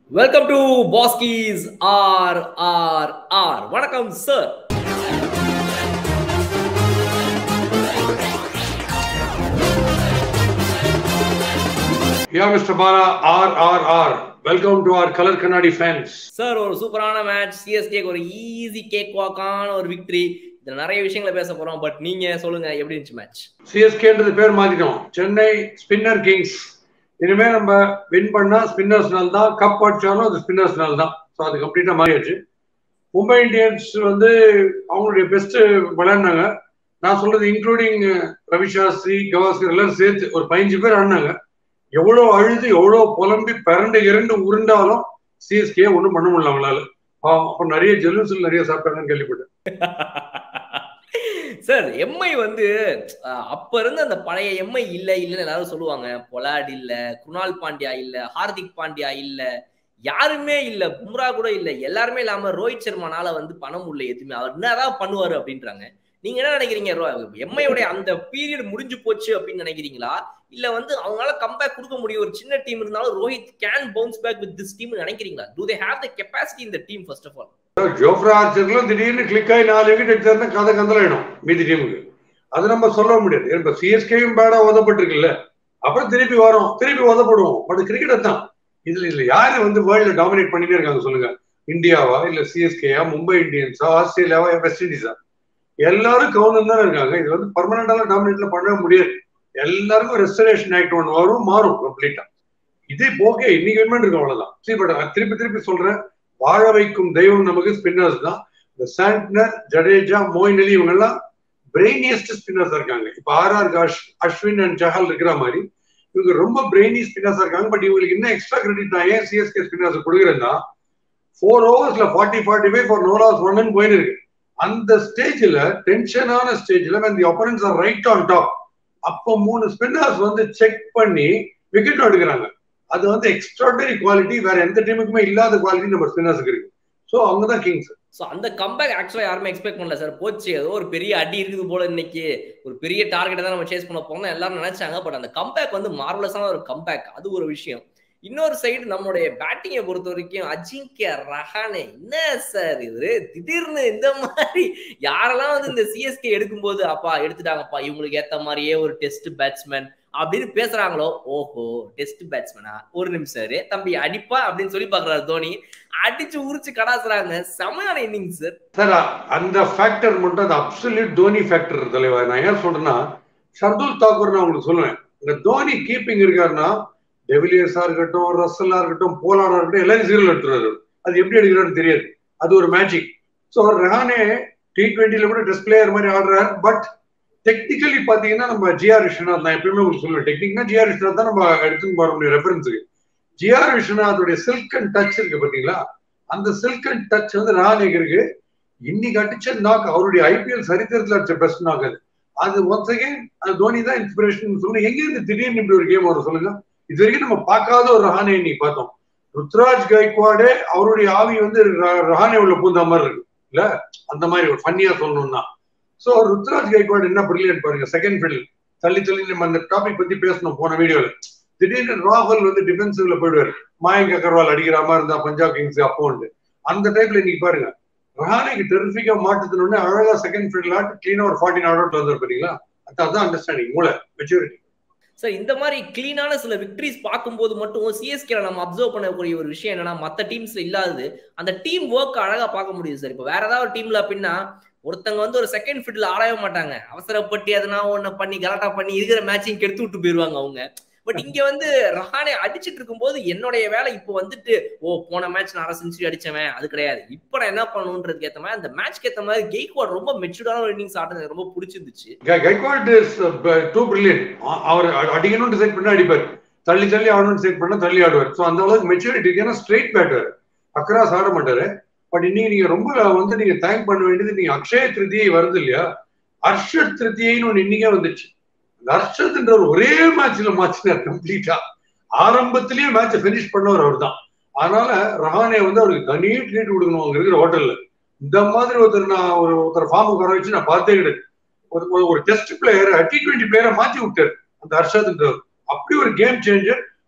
Welcome to பாஸ்கீஸ் R R R வணக்கம் sir Yeah, Mr. Bala, RRR. Welcome to our Color Kannadi fans. Sir ஒரு சூப்பரான match சிஎஸ்கேக்கு ஒரு easy cake வாக்கான ஒரு victory இதுல நிறைய விஷயங்களை பேச போறோம் பட் நீங்க சொல்லுங்க எப்படி இருந்துச்சு மேட்ச் சிஎஸ்கேன்றது பேர் மாத்திட்டோம் சென்னை ஸ்பின்னர் கிங்ஸ் இனிமே நம்ம வின் பண்ணா ஸ்பின்னர்ஸ்னால தான் கப் அடிச்சாலும் அது ஸ்பின்னர்ஸ்னால தான் ஸோ அது கம்ப்ளீட்டா மாறியாச்சு மும்பை இந்தியன்ஸ் வந்து அவங்களுடைய பெஸ்ட் விளையாடினாங்க நான் சொல்றது இன்க்ளூடிங் ரவி சாஸ்திரி கவாஸ்கர் எல்லாரும் சேர்த்து ஒரு பதினஞ்சு பேர் ஆடினாங்க எவ்வளவு அழுது எவ்வளவு புலம்பி பிறண்டு இரண்டு உருண்டாலும் சிஎஸ்கே ஒன்றும் பண்ண முடியல அவங்களால பாவம். அப்ப நிறைய ஜெலுசில் நிறைய சாப்பிட்டாங்கன்னு கேள்விப்பட்டேன் சார் எம்ஐ வந்து அஹ், அப்ப இருந்து அந்த பழைய எம்ஐ இல்ல இல்லன்னு எல்லாரும் சொல்லுவாங்க பொலாட் இல்ல குணால் பாண்டியா இல்ல ஹார்திக் பாண்டியா இல்ல யாருமே இல்ல பும்ரா கூட இல்ல எல்லாருமே இல்லாம ரோஹித் சர்மானால வந்து பண்ண முடியல எதுவுமே அவர் என்னதான் பண்ணுவாரு அப்படின்றாங்க நீங்க என்ன நினைக்கிறீங்க எம்ஐயோடைய அந்த பீரியட் முடிஞ்சு போச்சு அப்படின்னு நினைக்கிறீங்களா இல்ல வந்து அவங்களால கம்பேக் கொடுக்க முடியும் ஒரு சின்ன டீம் இருந்தாலும் Rohit can bounce back with this team நினைக்கிறீங்களா do they have the capacity இந்த team first of all Jofra ஆர்ச்சர்லாம் திடீர்னு கிளிக் ஆகி நாலு விக்கெட் எடுத்தாருன்னா கதை கந்தலாயிடும் மீதி டீமுக்கு அது நம்ம சொல்ல முடியாது இப்ப சிஎஸ்கேயும் பேடா உதப்பட்டிருக்குல்ல அப்புறம் திருப்பி வரோம் திருப்பி உதப்படுவோம் பட் கிரிக்கெட் தான் இதுல இதுல யாரு வந்து வேர்ல்ட்ல டாமினேட் பண்ணிட்டே இருக்காங்க சொல்லுங்க இந்தியாவா இல்ல சிஎஸ்கேயா மும்பை இந்தியன்ஸா ஆஸ்திரேலியாவா வெஸ்ட் இண்டீஸா எல்லாரும் கவுனம் தானே இருக்காங்க இது வந்து பர்மனண்டால டாமினேட்ல பண்ணவே முடியாது எல்லாருக்கும் ரெஸ்டரேஷன் ஆக்ட் ஒன்று வரும் மாறும் கம்ப்ளீட்டா இதே ஓகே இன்னைக்கு வின் இருக்கு அவ்வளவுதான் சரி பட் திருப்பி திருப்பி சொல்றேன் வாழ வைக்கும் தெய்வம் நமக்கு ஸ்பின்னர்ஸ் தான் இந்த சாண்ட்னர் ஜடேஜா மோயின் அலி இவங்க எல்லாம் பிரெயினியஸ்ட் ஸ்பின்னர்ஸ் இருக்காங்க இப்ப R R Ash Ashwin and Chahal இருக்கிற மாதிரி இவங்க ரொம்ப பிரெயினி ஸ்பின்னர்ஸ் இருக்காங்க பட் இவங்களுக்கு என்ன எக்ஸ்ட்ரா கிரெடிட் நான் ஏன் சிஎஸ்கே ஸ்பின்னர்ஸ் கொடுக்குறேன்னா ஃபோர் ஓவர்ஸ்ல forty forty five for no loss one போயின்னு இருக்கு அந்த ஸ்டேஜ்ல டென்ஷனான ஸ்டேஜ்ல when the opponents are right on top அப்போ மூணு ஸ்பின்னர்ஸ் வந்து செக் பண்ணி விக்கெட் எடுக்கிறாங்க அது வந்து எக்ஸ்ட்ராடனரி குவாலிட்டி வேற எந்த டீமுக்குமே இல்லாத குவாலிட்டி நம்ம ஸ்பின்னர்ஸுக்கு இருக்கு ஸோ அவங்க தான் கிங்ஸ் ஸோ அந்த கம்பேக் ஆக்சுவலாக யாருமே எக்ஸ்பெக்ட் பண்ணல சார் போச்சு ஏதோ ஒரு பெரிய அடி இருக்குது போல இன்னைக்கு ஒரு பெரிய டார்கெட்டை தான் நம்ம சேஸ் பண்ண போறோம் எல்லாரும் நினைச்சாங்க பட் அந்த கம்பேக் வந்து மார்வலஸான ஒரு கம்பேக் அது ஒரு விஷயம் இன்னொரு சைடு நம்மளுடைய பேட்டிங்கை பொறுத்த வரைக்கும் அஜிங்கிய ரஹானே என்ன சார் இவரு திடீர்னு இந்த மாதிரி யாரெல்லாம் வந்து இந்த சிஎஸ்கே எடுக்கும்போது அப்பா எடுத்துட்டாங்கப்பா இவங்களுக்கு ஏத்த மாதிரியே ஒரு டெஸ்ட் பேட்ஸ்மேன் அப்படின்னு பேசுறாங்களோ ஓஹோ டெஸ்ட் பேட்ஸ்மேனா ஒரு நிமிஷம் இரு. தம்பி அடிப்பா அப்படின்னு சொல்லி பாக்குறாரு தோனி அடிச்சு உரிச்சு கடாசுறாங்க செமையான இன்னிங்ஸ் சார் சார் அந்த ஃபேக்டர் மட்டும் அது அப்சல்யூட் தோனி ஃபேக்டர் தலைவர் நான் ஏன் சொல்றேன்னா ஷர்துல் தாக்கூர் நான் உங்களுக்கு சொல்லுவேன் இந்த தோனி கீப்பிங் இருக்காருன்னா டெவிலியர்ஸா இருக்கட்டும் ரசலா இருக்கட்டும் போலாடா இருக்கட்டும் எல்லாரும் சீரியல் எடுத்துறாரு அது எப்படி எடுக்கிறாருன்னு தெரியாது அது ஒரு மேஜிக் ஸோ ரஹானே டி ட்வெண்ட்டில கூட டெஸ்ட் பிளேயர் மாதிரி ஆடுறாரு பட் டெக்னிக்கலி பாத்தீங்கன்னா நம்ம ஜிஆர் விஸ்வநாத் நான் எப்பயுமே உங்களுக்கு சொல்லுவேன் டெக்னிக்னா ஜிஆர் விஸ்வநாத் தான் நம்ம எடுத்துன்னு போற முடியும் ரெஃபரன்ஸுக்கு ஜிஆர் விஸ்வநாத்துடைய சில்க் அண்ட் டச் இருக்கு பாத்தீங்களா அந்த சில்க் அண்ட் டச் வந்து ரஹானேக்கு இருக்கு இன்னைக்கு அடிச்ச நாக் அவருடைய ஐபிஎல் சரித்திரத்துல அடிச்ச பெஸ்ட் நாக் அது அது ஒன்ஸ் அகைன் அது தோனி தான் இன்ஸ்பிரேஷன் சொல்லுங்க எங்க இருந்து திடீர்னு இப்படி ஒரு கேம் வரும் சொல்லுங்க இது வரைக்கும் நம்ம பார்க்காத ஒரு ரஹானே இன்னைக்கு பார்த்தோம் ருத்ராஜ் கைக்வாடே அவருடைய ஆவி வந்து ர- ரஹானே உள்ள பூந்த மாதிரி இருக்கு இல்ல அந்த மாதிரி ஒரு ஃபன்னியா சொல்லணும்னா சோ ருத்ராஜ் கைக்வாட் என்ன பிரில்லியன்ட் பாருங்க செகண்ட் ஃபீல்ட் தள்ளி தள்ளி நம்ம அந்த டாபிக் பத்தி பேசணும் போன வீடியோல திடீர்னு ராகுல் வந்து டிஃபென்சிவ்ல போயிடுவாரு மாயங்க் அகர்வால் அடிக்கிற மாதிரி இருந்தா பஞ்சாப் கிங்ஸ் அப்போ உண்டு அந்த டைப்ல இன்னைக்கு பாருங்க ரஹானேக்கு டெரிஃபிக்கா மாட்டுதுன்னு அழகா செகண்ட் ஃபீல்ட்ல ஆட்டு கிளீனா ஒரு ஃபார்ட்டி அவுட் வந்தார் பாத்தீங்களா அதான் அண்டர்ஸ்டாண்டிங் மூளை மெச்சூரிட்டி சார் இந்த மாதிரி கிளீனான சில விக்டரிஸ் பார்க்கும்போது மட்டும் சிஎஸ்கே நம்ம அப்சர்வ் பண்ணக்கூடிய ஒரு விஷயம் என்னன்னா மற்ற டீம்ஸ்ல இல்லாதது அந்த டீம் ஒர்க் அழகா பார்க்க முடியுது சார் இப்போ வேற ஏதாவது ஒரு டீம்ல அப்படின்னா ஒருத்தங்க வந்து ஒரு செகண்ட் ஃபீல்ட்ல ஆடவே மாட்டாங்க அவசரப்பட்டு எதனா ஒண்ணு பண்ணி கலாட்டா பண்ணி இருக்கிற மேட்சிங் கெடுத்து விட்டு போயிருவாங்க அவங்க பட் இங்க வந்து ரஹானே அடிச்சிட்டு இருக்கும்போது என்னுடைய வேலை இப்போ வந்துட்டு ஓ போன மேட்ச் நான் அரை செஞ்சுரி அடிச்சவன் அது கிடையாது இப்போ நான் என்ன பண்ணணுன்றதுக்கு ஏத்த மாதிரி அந்த மேட்ச்க்கு ஏத்த மாதிரி கெய்க்வாட் ரொம்ப மெச்சூர்டான ஒரு இன்னிங்ஸ் ஆடுறது எனக்கு ரொம்ப பிடிச்சிருந்துச்சு கைக்வாட் இஸ் டூ பிரில்லியன்ட் அவர் அடிக்கணும்னு டிசைட் பண்ணா அடிப்பார் தள்ளி தள்ளி ஆடணும்னு டிசைட் பண்ணா தள்ளி ஆடுவார் ஸோ அந்த அளவுக்கு மெச்சூரிட்டி இருக்கு ஏன்னா ஸ்ட்ரெயிட் பேட்டர் அக்ராஸ் ஆட மாட்டாரு பட் இன்னைக்கு நீங்க ரொம்ப வந்து நீங்க தேங்க் பண்ண வேண்டியது நீங்க அக்ஷய திருதியை வருது இல்லையா அர்ஷத் திருதியைன்னு ஒன்று இன்னைக்கே வந்துச்சு அந்த அர்ஷத்ன்ற ஒரே மேட்ச்ல மாச்சினார் கம்ப்ளீட்டா ஆரம்பத்திலேயே மேட்சை ஃபினிஷ் பண்ணவர் அவர் தான் அதனால ரஹானே வந்து அவருக்கு தனி ட்ரீட் கொடுக்கணும் அங்க இருக்கிற ஹோட்டல்ல இந்த மாதிரி ஒருத்தர் நான் ஒரு ஒருத்தர் ஃபார்ம் உட்கார வச்சு நான் பார்த்தே கிடையாது ஒரு ஒரு- ஒரு டெஸ்ட் பிளேயர் டி டுவெண்ட்டி பிளேயரை மாத்தி விட்டார் அந்த ஹர்ஷத்ன்றவர் அப்படி ஒரு கேம் சேஞ்சர்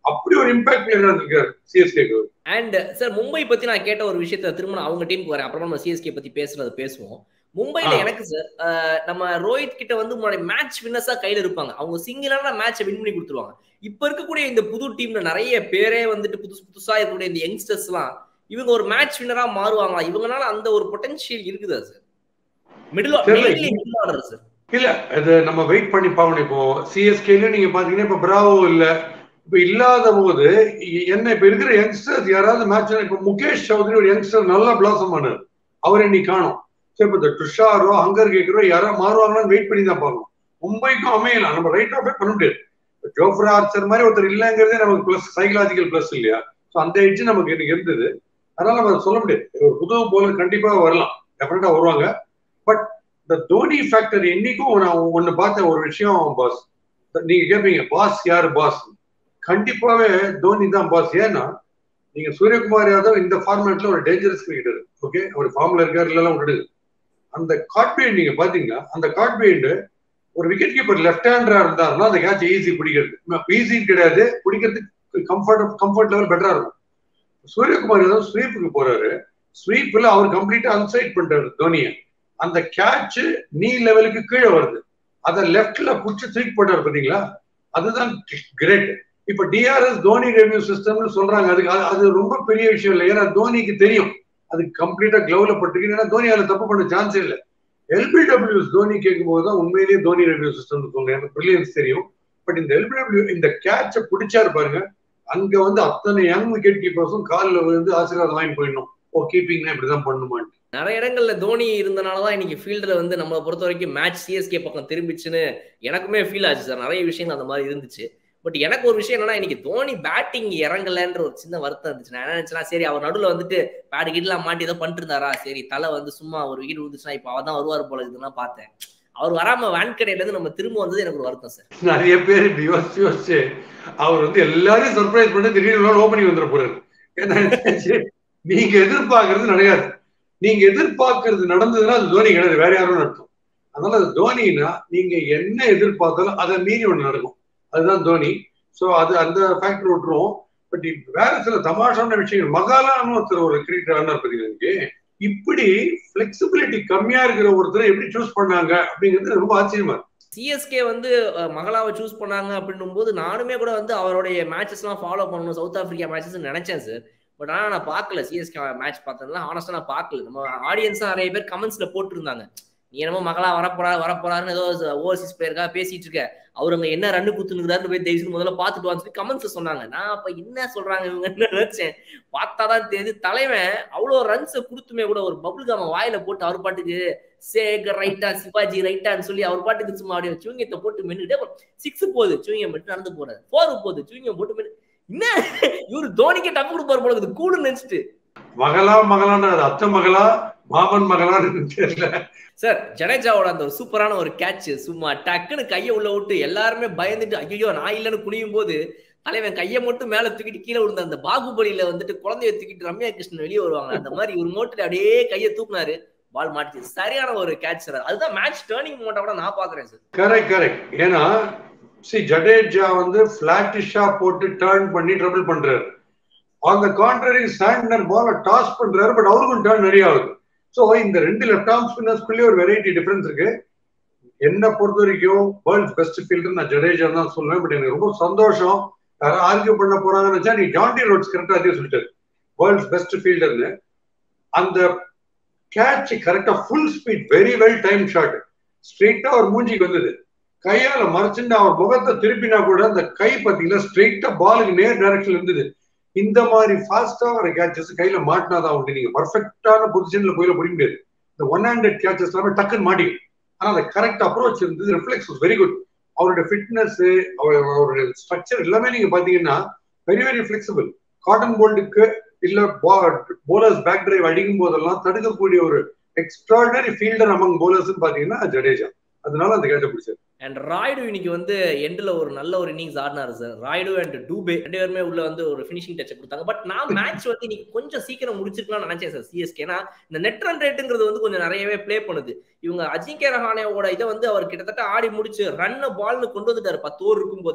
அப்படி ஒரு இம்பாக்ட் பிளேயர் இருந்திருக்காரு சிஎஸ்கேக்கு அண்ட் சார் மும்பை பத்தி நான் கேட்ட ஒரு விஷயத்த திரும்ப நான் அவங்க டீமுக்கு வரேன் அப்புறமா நம்ம சிஎஸ்கே பத்தி பேசுறது பேசுவோம் மும்பைல ஆ. எனக்கு சார் நம்ம ரோஹித் கிட்ட வந்து முன்னாடி மேட்ச் வின்னர்ஸா கையில இருப்பாங்க அவங்க சிங்கிளான மேட்சை வின் பண்ணி கொடுத்துருவாங்க இப்ப இருக்கக்கூடிய இந்த புது டீம்ல நிறைய பேரே வந்துட்டு புதுசு புதுசா இருக்கக்கூடிய இந்த யங்ஸ்டர்ஸ் எல்லாம் இவங்க ஒரு மேட்ச் வின்னரா மாறுவாங்களா இவங்கனால அந்த ஒரு பொட்டன்ஷியல் இருக்குதா சார் மிடில் தெரியல. மிடில் ஆர்டர் சார் இல்ல அது நம்ம வெயிட் பண்ணி பார்க்கணும் இப்போ சிஎஸ்கேல நீங்க பாத்தீங்கன்னா இப்ப பிராவோ இல்ல இப்ப இல்லாத போது இ- என்ன இப்ப இருக்கிற யங்ஸ்டர்ஸ் யாராவது மேட்ச் இப்ப முகேஷ் சௌத்ரி ஒரு யங்ஸ்டர் நல்லா பிளாசம் பண்ணாரு அவர் இன்னைக்கு காணும் சரி இப்ப இந்த டுஷாரோ ஹங்கர் கேக்கரோ யாராவது மாறுவாங்களான்னு வெயிட் பண்ணி தான் பார்க்கணும் மும்பைக்கும் அமையலாம் நம்ம ரைட் ஆஃபே பண்ண முடியாது இப்ப ஜோஃப்ரா ஆர்ச்சர் மாதிரி ஒருத்தர் இல்லைங்கிறதே நமக்கு பிளஸ் சைக்கலாஜிக்கல் பிளஸ் இல்லையா ஸோ அந்த எட்ஜ் நமக்கு இன்னைக்கு இருந்தது அதனால நம்ம சொல்ல முடியாது ஒரு புது போல கண்டிப்பா வரலாம் டெஃபினட்டா வருவாங்க பட் இந்த தோனி ஃபேக்டர் என்னைக்கும் நான் ஒன்னு பார்த்த ஒரு விஷயம் பாஸ் நீங்க கேட்பீங்க பாஸ் யாரு பாஸ் கண்டிப்பாவே தோனி தான் பாஸ் ஏன்னா நீங்க சூரியகுமார் யாதவ் இந்த ஃபார்மேட்ல ஒரு டேஞ்சரஸ் கிரிக்கெட்டர் ஓகே அவர் ஃபார்ம்ல இருக்காரு இல்லைன்னா விடுது அந்த காட்பெயின் நீங்க பாத்தீங்கன்னா அந்த காட்பெயின் ஒரு விக்கெட் கீப்பர் லெஃப்ட் ஹேண்டரா இருந்தாருன்னா அந்த கேட்ச் ஈஸி பிடிக்கிறது ஈஸி கிடையாது பிடிக்கிறதுக்கு கம்ஃபர்ட் கம்ஃபர்ட் லெவல் பெட்டரா இருக்கும் சூரியகுமார் யாதவ் ஸ்வீப்புக்கு போறாரு ஸ்வீப்ல அவர் கம்ப்ளீட்டா அன்சைட் பண்றாரு தோனியை அந்த கேட்ச் நீ லெவலுக்கு கீழே வருது அதை லெஃப்ட்ல புடிச்சு தூக்கி போட்டாரு பாத்தீங்களா அதுதான் கிரேட் இப்ப டிஆர்எஸ் தோனி ரெவ்யூ சிஸ்டம்னு சொல்றாங்க அதுக்கு அது- அது ரொம்ப பெரிய விஷயம் இல்லை ஏன்னா தோனிக்கு தெரியும் அது கம்ப்ளீட்டா கிளவுல பட்டுருக்கு ஏன்னா தோனி அதுல தப்பு பண்ண சான்ஸே இல்லை எல்பிடபிள்யூஸ் தோனி கேட்கும் போது தான் உண்மையிலேயே தோனி ரெவ்யூ சிஸ்டம் சொல்றேன் எனக்கு பிரில்லியன்ஸ் தெரியும் பட் இந்த எல்பிடபிள்யூ இந்த கேட்ச பிடிச்சாரு பாருங்க அங்க வந்து அத்தனை யங் விக்கெட் கீப்பர்ஸும் காலில் வந்து ஆசீர்வாதம் வாங்கி போயிடணும் ஓ கீப்பிங்னா இப்படிதான் பண்ணுமான்னு நிறைய இடங்கள்ல தோனி இருந்தனாலதான் இன்னைக்கு ஃபீல்டில் வந்து நம்மளை பொறுத்த வரைக்கும் மேட்ச் சிஎஸ்கே பக்கம் திரும்பிச்சுன்னு எனக்குமே ஃபீல் ஆச்சு சார் நிறைய விஷயங்கள் அந்த மாதிரி இருந்துச்சு பட் எனக்கு ஒரு விஷயம் என்னன்னா இன்னைக்கு தோனி பேட்டிங் இறங்கலன்ற ஒரு சின்ன வருத்தம் இருந்துச்சு நான் என்ன நினைச்சேன்னா சரி அவர் நடுவில் வந்துட்டு பேட் கிட்லாம் மாட்டி ஏதோ பண்ணிட்டு இருந்தாரா சரி தலை வந்து சும்மா ஒரு விக்கெட் விழுந்துச்சுன்னா இப்போ அவர் தான் வருவார் போல இதுலாம் பார்த்தேன் அவர் வராம வான்கடையில இருந்து நம்ம திரும்ப வந்தது எனக்கு ஒரு வருத்தம் சார் நிறைய பேர் இப்படி யோசிச்சு யோசிச்சு அவர் வந்து எல்லாரையும் சர்ப்ரைஸ் பண்ணி திடீர்னு ஓப்பனிங் வந்துட போறாரு ஏன்னா நீங்க எதிர்பார்க்கறது நடக்காது நீங்க எதிர்பார்க்கறது நடந்ததுன்னா அது தோனி கிடையாது வேற யாரும் நடக்கும் அதனால அது தோனினா நீங்க என்ன எதிர்பார்த்தாலும் அதை மீறி ஒண்ணு நடக்கும் அதுதான் தோனி சோ அது அந்த ஃபேக்டர் விட்டுருவோம் பட் வேற சில தமாஷான விஷயங்கள் மகாலான்னு ஒருத்தர் ஒரு கிரிக்கெட் ஆனார் பார்த்தீங்க இப்படி பிளெக்சிபிலிட்டி கம்மியா இருக்கிற ஒருத்தரை எப்படி சூஸ் பண்ணாங்க அப்படிங்கிறது ரொம்ப ஆச்சரியமா இருக்கு சிஎஸ்கே வந்து அஹ், மகளாவை சூஸ் பண்ணாங்க அப்படின்னும் போது நானுமே கூட வந்து அவருடைய மேட்சஸ்லாம் ஃபாலோ பண்ணணும் சவுத் ஆப்பிரிக்கா மேட்சஸ் நினைச்சேன் சார் பட் ஆனால் நான் பார்க்கல சிஎஸ்கே மேட்ச் பார்த்ததுல ஆனஸ்டா நான் பார்க்கல நம்ம ஆடியன்ஸா நிறைய பேர் கமெண்ட்ஸ்ல போட்டிருந்தாங்க நீ என்னமோ மகளா வரப்போறாரு வரப்போறாருன்னு ஏதோ ஓவர்சீஸ் பிளேயருக்காக பேசிட்டு இருக்க அவர் அங்க என்ன ரன்னு குத்துனுக்குறாருன்னு போய் தயவுசெய்து முதல்ல பார்த்துட்டு வான்னு சொல்லி கமெண்ட்ஸ் சொன்னாங்க நான் அப்ப என்ன சொல்றாங்க இவங்கன்னு நினைச்சேன் பார்த்தாதான் தெரியுது தலைவன் அவ்வளோ ரன்ஸை கொடுத்துமே கூட ஒரு பபுள் காம வாயில போட்டு அவர் பாட்டுக்கு சேகர் ரைட்டா சிவாஜி ரைட்டான்னு சொல்லி அவர் பாட்டுக்கு சும்மா அப்படியே சூங்கியத்தை போட்டு மென்னுட்டு சிக்ஸ் போகுது சூங்கியம் மட்டும் நடந்து போறாரு ஃபோர் போகுது சூங்கியம் போட்டு மென்னு என்ன இவரு தோனிக்கே டப்பு கொடுப்பாரு போல இருக்குது கூடுன்னு நினைச்சிட்டு மகளா மகளான்னு அது அத்தை மகளா மாமன் மகளான்னு தெரியல சார் ஜடேஜாவோட அந்த ஒரு சூப்பரான ஒரு கேட்ச் சும்மா டக்குன்னு கையை உள்ள விட்டு எல்லாருமே பயந்துட்டு ஐயோ நான் இல்லைன்னு குனியும் போது தலைவன் கையை மட்டும் மேல தூக்கிட்டு கீழே விழுந்த அந்த பாகுபலியில வந்துட்டு குழந்தைய தூக்கிட்டு ரம்யா கிருஷ்ணன் வெளியே வருவாங்க அந்த மாதிரி ஒரு மோட்டில் அப்படியே கையை தூக்குனாரு பால் மாட்டிச்சு சரியான ஒரு கேட்ச் சார் அதுதான் மேட்ச் டேர்னிங் மோட்டை கூட நான் பாக்குறேன் சார் கரெக்ட் கரெக்ட் ஏன்னா சி ஜடேஜா வந்து பிளாட்டிஷா போட்டு டர்ன் பண்ணி ட்ரபிள் பண்றாரு அந்த கான்ட்ரரி சாண்டர் பால டாஸ் பண்றாரு பட் அவருக்கும் டர்ன் நிறைய ஆகுது ஸோ இந்த ரெண்டு லெஃப்ட் ஆர்ம் ஸ்பின்னர்ஸ்குள்ளேயே ஒரு வெரைட்டி டிஃபரன்ஸ் இருக்கு என்ன பொறுத்த வரைக்கும் வேர்ல்ட் பெஸ்ட் ஃபீல்டர் நான் ஜடேஜா தான் சொல்லுவேன் பட் எனக்கு ரொம்ப சந்தோஷம் யாரும் ஆர்கியூ பண்ண போறாங்கன்னு வச்சா நீ ஜான்டி ரோட்ஸ் கரெக்டா அதே சொல்லிட்டாரு வேர்ல்ட்ஸ் பெஸ்ட் ஃபீல்டர்னு அந்த கேட்ச் கரெக்டா full speed very well time shot ஸ்ட்ரெயிட்டா அவர் மூஞ்சிக்கு வந்தது கையால மறைச்சுட்டு அவர் முகத்தை திருப்பினா கூட அந்த கை பாத்தீங்கன்னா ஸ்ட்ரெயிட்டா பாலுக்கு நேர் டைரக்ஷன்ல இருந்தது இந்த மாதிரி ஃபாஸ்டா வர கேட்சஸ் கையில மாட்டினாதான் உண்டு நீங்க பர்ஃபெக்டான பொசிஷன்ல போயில பிடிக்க முடியாது இந்த ஒன் ஹண்ட்ரட் கேட்சஸ் எல்லாமே டக்குன்னு மாட்டிக்கும் ஆனா அந்த கரெக்ட் அப்ரோச் இருந்தது ரிஃப்ளெக்ஸ் வெரி குட் அவருடைய ஃபிட்னஸ் அவருடைய ஸ்ட்ரக்சர் எல்லாமே நீங்க பாத்தீங்கன்னா வெரி வெரி ஃபிளெக்சிபிள் காட்டன் போல்டுக்கு இல்ல போலர்ஸ் பேக் டிரைவ் அடிக்கும் போதெல்லாம் தடுக்கக்கூடிய ஒரு எக்ஸ்ட்ராடனரி ஃபீல்டர் அமங் போலர்ஸ் பாத்தீங்கன்னா ஜடேஜா அதனால அந்த கேட்ச பிடிச்சாரு அண்ட் ராய்டு இன்னைக்கு வந்து எண்ட்ல ஒரு நல்ல ஒரு இன்னிங்ஸ் ஆடினாரு சார் ராய்டு அண்ட் டூபே ரெண்டு பேருமே உள்ள வந்து ஒரு ஃபினிஷிங் டச் கொடுத்தாங்க பட் நான் மேட்ச் வந்து இன்னைக்கு கொஞ்சம் சீக்கிரம் முடிச்சிருக்கலாம்னு நினைச்சேன் சார் சிஎஸ்கேனா இந்த நெட் ரன் ரேட்டுங்கிறது வந்து கொஞ்சம் நிறையவே ப்ளே பண்ணுது இவங்க அஜிங்கே ரஹானேவோட இதை வந்து அவர் கிட்டத்தட்ட ஆடி முடிச்சு ரன் பால்னு கொண்டு வந்துட்டாரு பத்து ஓவர் இருக்கும் போதே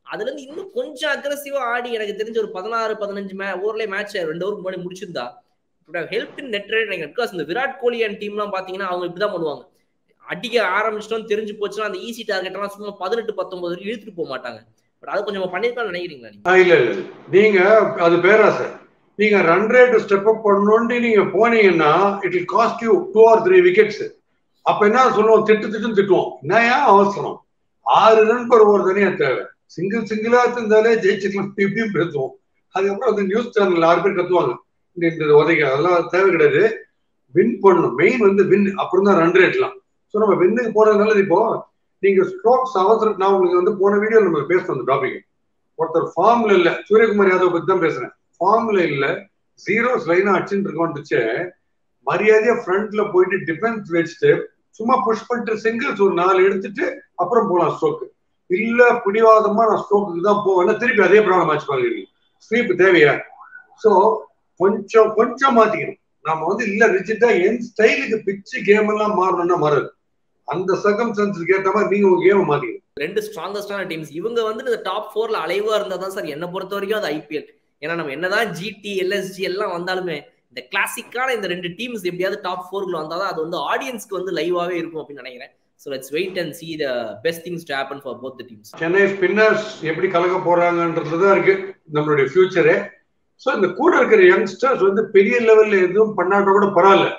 அதுல இருந்து இன்னும் கொஞ்சம் அக்ரஸிவா ஆடி எனக்கு தெரிஞ்ச ஒரு பதினாறு பதினஞ்சு மே ஓவர்லேயே மேட்ச் ரெண்டு ஓவருக்கு முன்னாடி முடிச்சிருந்தா help in net rate because இந்த விராட் கோலி அண்ட் டீம்லாம் பாத்தீங்கன்னா அவங்க இப்படிதான் பண்ணுவாங்க அடிக்க ஆரம்பிச்சிட்டோம் தெரிஞ்சு போச்சுன்னா அந்த ஈஸி டார்கெட் எல்லாம் சும்மா பதினெட்டு பத்தொன்பது வரைக்கும் இழுத்துட்டு போக மாட்டாங்க பட் அது கொஞ்சம் பண்ணிருக்கான்னு நினைக்கிறீங்களா நீங்க இல்ல இல்ல நீங்க அது பேராசை நீங்க ரன் ரேட் ஸ்டெப் அப் பண்ணணும்னு நீங்க போனீங்கன்னா it will cost you two or three wickets அப்ப என்ன சொல்லுவோம் திட்டு திட்டுன்னு திட்டுவோம் என்னையா அவசரம் ஆறு ரன் per ஓவர் தானே தேவை சிங்கிள் சிங்கிளா இருந்தாலே ஜெயிச்சுக்கலாம் இப்படியும் பேசுவோம் அதுக்கப்புறம் அந்த நியூஸ் சேனல் ஆறு பேர் கத்துவாங்க இந்த இந்த உதைக்க அதெல்லாம் தேவை கிடையாது வின் பண்ணணும் மெயின் வந்து வின் அப்புறம் தான் ரன் ரேட்லாம் ஸோ நம்ம வின்னுக்கு போறது நல்லது இப்போ நீங்க ஸ்ட்ரோக்ஸ் அவசரம் நான் உங்களுக்கு வந்து போன வீடியோ நம்ம பேசணும் அந்த டாபிக் ஒருத்தர் ஃபார்ம்ல இல்ல சூரியகுமார் யாதவ் பத்தி தான் பேசுறேன் ஃபார்ம்ல இல்ல ஜீரோஸ் லைனா அடிச்சுட்டு இருக்கோன்னுச்சு மரியாதையா ஃப்ரண்ட்ல போயிட்டு டிஃபென்ஸ் வச்சுட்டு சும்மா புஷ் பண்ணிட்டு சிங்கிள்ஸ் ஒரு நாலு எடுத்துட்டு அப்புறம் போலாம் ஸ்ட்ரோக்கு இல்ல பிடிவாதமா நான் ஸ்ட்ரோக்கு தான் போவேன்னா திருப்பி அதே ப்ராப்ளம் ஆச்சு பாருங்க ஸ்லீப் தேவையா சோ கொஞ்சம் கொஞ்சம் மாத்திக்கணும் நாம வந்து இல்ல ரிஜிட்டா என் ஸ்டைலுக்கு பிச்சு கேம் எல்லாம் மாறணும்னா மாறாது அந்த சர்க்கம்ஸ்டன்ஸுக்கு ஏற்ற மாதிரி நீங்க உங்க கேமை மாத்திக்கணும் ரெண்டு ஸ்ட்ராங்கஸ்டான டீம்ஸ் இவங்க வந்து இந்த டாப் ஃபோர்ல அலைவா இருந்தா தான் சார் என்ன பொறுத்த வரைக்கும் அது ஐபிஎல் ஏன்னா நம்ம என்னதான் ஜிடி எல்எஸ்ஜி எல்லாம் வந்தாலுமே இந்த கிளாசிக்கான இந்த ரெண்டு டீம்ஸ் எப்படியாவது டாப் ஃபோர்ல வந்தாதான் அது வந்து ஆடியன்ஸ்க்கு வந்து லைவாவே இருக்கும் அப்படின்னு நினைக்கிறேன் so let's wait and see the best things to happen for both the teams Chennai spinners எப்படி கலக்க போறாங்கன்றது தான் இருக்கு நம்மளுடைய ஃபியூச்சரே ஸோ இந்த கூட இருக்கிற யங்ஸ்டர்ஸ் வந்து பெரிய லெவல்ல எதுவும் பண்ணாட்ட கூட பரவாயில்ல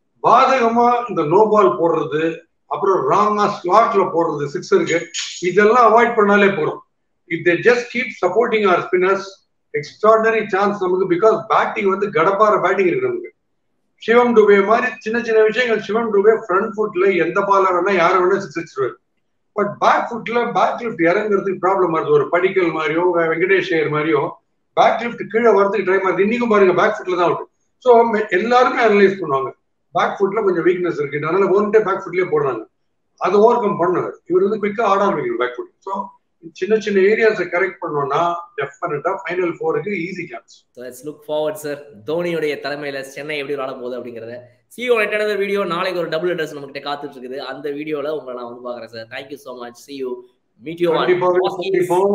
பாதகமா இந்த நோ பால் போடுறது அப்புறம் ராங்கா ஸ்லாட்ல போடுறது சிக்ஸருக்கு இதெல்லாம் அவாய்ட் பண்ணாலே போதும் if they just keep supporting our spinners extraordinary chance நமக்கு பிகாஸ் பேட்டிங் வந்து கடப்பார பேட்டிங் இருக்கு நமக்கு சிவம் டுபே மாதிரி சின்ன சின்ன விஷயங்கள் சிவம் டுபே ஃப்ரண்ட் ஃபுட்ல எந்த பால வேணா யாரை வேணா சிக்ஸ் அடிச்சிருவாரு பட் பேக் ஃபுட்ல பேக் லிஃப்ட் இறங்குறதுக்கு ப்ராப்ளம் வருது ஒரு படிக்கல் மாதிரியோ வெங்கடேஷ் ஐயர் மாதிரியோ பேக் லிஃப்ட் கீழே வரதுக்கு ட்ரை ஆகுது இன்னைக்கும் பாருங்க பேக் ஃபுட்ல தான் அவுட் ஸோ எல்லாருமே அனலைஸ் பண்ணுவாங்க பேக் ஃபுட்ல கொஞ்சம் வீக்னஸ் இருக்கு அதனால ஒன் டே பேக் ஃபுட்லயே போடுறாங்க அதை ஓவர் கம் பண்ணாரு இவர் வந்து குயிக்கா ஆட ஆரம்பிக்கணும் பேக் ஃபுட் ஸோ சின்ன சின்ன ஏரியாஸை கரெக்ட் பண்ணோம்னா டெஃபினட்டா ஃபைனல் ஃபோருக்கு easy chance let's look forward sir தோனியுடைய தலைமையில சென்னை எப்படி விளாட போகுது அப்படிங்கறத சிஓ நெட்டான வீடியோ நாளைக்கு ஒரு டபுள் அட்ரஸ் நம்ம கிட்ட காத்துட்டு இருக்குது அந்த வீடியோல உங்களை நான் வந்து பாக்குறேன் sir thank you so much see you meet you கண்டிப்பாக சந்திப்போம்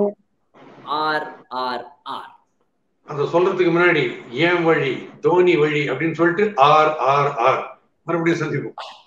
ஆர் ஆர் ஆர் அதை சொல்றதுக்கு முன்னாடி ஏன் வழி தோனி வழி அப்படின்னு சொல்லிட்டு ஆர் ஆர் ஆர் மறுபடியும் சந்திப்போம்